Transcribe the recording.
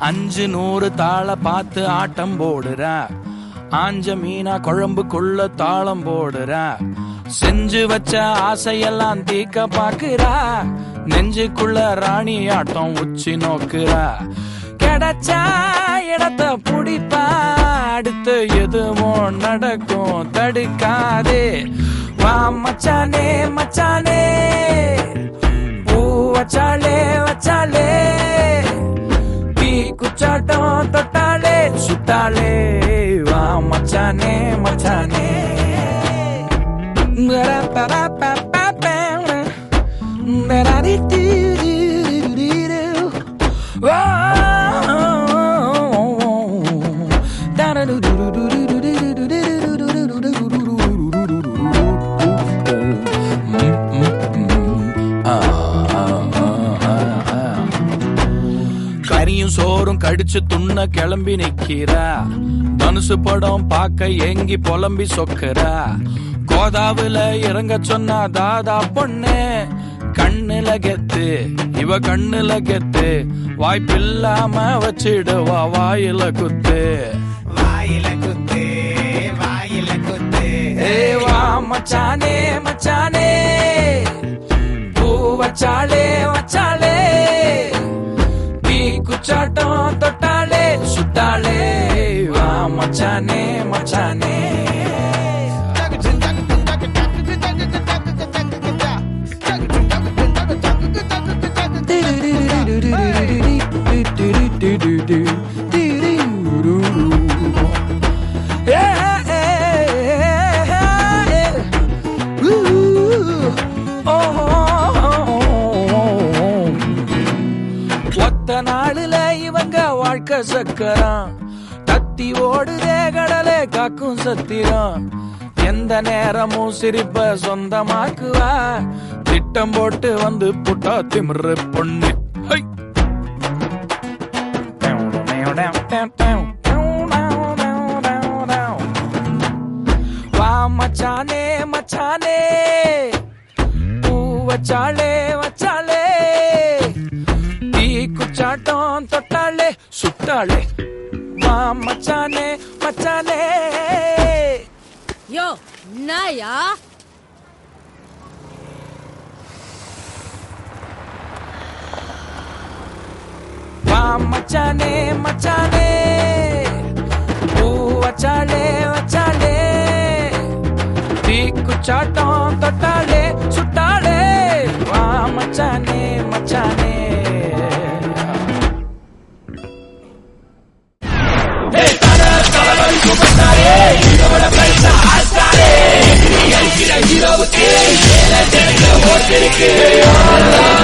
அஞ்சு நூறு தாள பார்த்து ஆட்டம் போடுற ஆஞ்ச மீனா குழம்புக்குள்ள தாளம் போடுற செஞ்சு வச்ச ஆசையெல்லாம் தீக்க பாக்குறா நெஞ்சுக்குள்ள ராணி ஆட்டம் உச்சி நோக்குறா கிடைச்சா இடத்த புடிப்பா அடுத்து எதுவும் நடக்கும் தடுக்காதே வா மச்சானே மச்சானே பூ வச்சாலே வச்சாலே தீ குச்சாட்டம் தொட்டாலே சுட்டாலே வா மச்சானே மச்சானே கரியும் சோறும் கடிச்சு துண்ண கிளம்பி நிக்கிறா தனுசு படம் பார்க்க ஏங்கி புலம்பி சொக்குறா கோதாவுல இறங்க சொன்னா தாதா பொண்ணு கண்ணுல கெத்து இவ கண்ணுல கெத்து வாய்ப்பில்லாம வச்சிடுவா வாயில குத்து வாயில குத்து வாயில குத்து ஏ வா மச்சானே மச்சானே பூ வச்சாலே வச்சாலே தீ குச்சாட்டம் தொட்டாலே சுட்டாலே வா மச்சானே மச்சானே ஒத்த நாளுல இவங்க வாழ்க்கை சக்கரம் தத்தி ஓடுதே கடலே காக்கும் சத்திரம் எந்த நேரமும் சிரிப்ப சொந்தமாக்குவா திட்டம் போட்டு வந்து புட்டா திமிரு பொண்ணு ஹை! வா மச்சானே மச்சானே பூ வச்சாலே வச்சாலே தீ குச்சாட்டம் தொட்டாலே சுட்டாலே வா மச்சானே மச்சானே யோ என்னயா வா மச்சானே மச்சானே பூ வச்சாலே வச்சாலே தீ குச்சாட்டம் தொட்டாலே சுட்டாலே வா மச்சானே மச்சானே ஹீரோவுக்கு